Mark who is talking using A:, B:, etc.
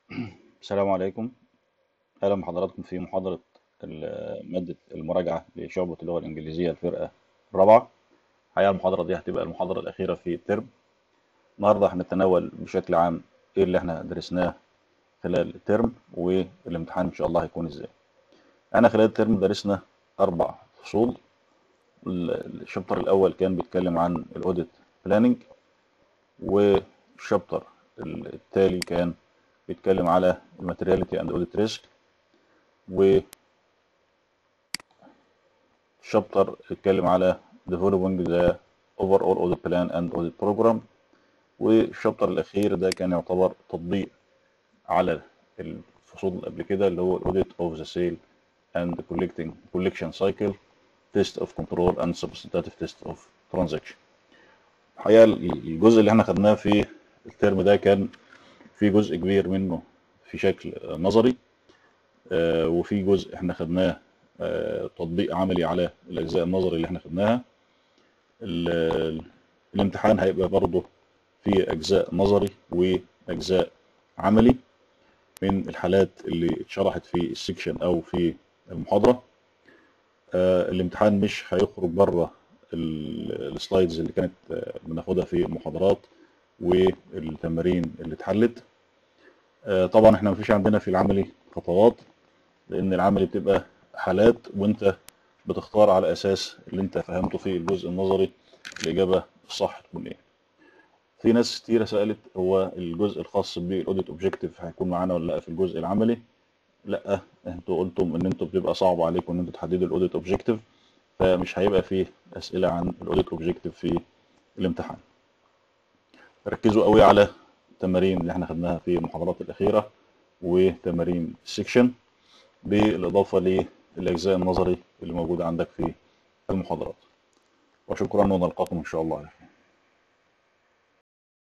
A: السلام عليكم أهلا بحضراتكم في محاضرة ال- مادة المراجعة لشعبة اللغة الإنجليزية الفرقة الرابعة الحقيقة المحاضرة دي هتبقى المحاضرة الأخيرة في الترم النهاردة هنتناول بشكل عام إيه اللي إحنا درسناه خلال الترم والامتحان إن شاء الله هيكون إزاي أنا خلال الترم درسنا أربع فصول ال- الشابتر الأول كان بيتكلم عن الأوديت بلاننج والشابتر التالي كان بيتكلم على الماتيرياليتي اند اوديت ريسك والشابتر اتكلم على developing the overall audit plan and audit program والشابتر الاخير ده كان يعتبر تطبيق على الفصول اللي قبل كده اللي هو الاوديت اوف ذا سيل and collecting collection cycle test of control and substantive test of transaction الحقيقه الجزء اللي احنا خدناه في الترم ده كان في جزء كبير منه في شكل نظري آه، وفي جزء احنا خدناه آه، تطبيق عملي على الاجزاء النظري اللي احنا خدناها ال- الامتحان هيبقى برضه في اجزاء نظري واجزاء عملي من الحالات اللي اتشرحت في السكشن او في المحاضره آه، الامتحان مش هيخرج بره ال- السلايدز اللي كانت آه، بناخدها في المحاضرات والتمارين اللي اتحلت آه، طبعا احنا مفيش عندنا في العملي خطوات لان العملي بتبقى حالات وانت بتختار على اساس اللي انت فهمته في الجزء النظري الاجابه الصح تكون ايه في ناس كتيره سالت هو الجزء الخاص بالاوديت اوبجيكتيف هيكون معانا ولا لا في الجزء العملي لا انتوا قلتم ان انتوا بتبقى صعب عليكم ان انتوا تحددوا الاوديت اوبجيكتيف فمش هيبقى فيه اسئله عن الاوديت اوبجيكتيف في الامتحان ركزوا قوي على التمارين اللي احنا خدناها في المحاضرات الاخيره وتمارين السكشن بالاضافه للاجزاء النظري اللي موجوده عندك في المحاضرات وشكرا ونلقاكم ان شاء الله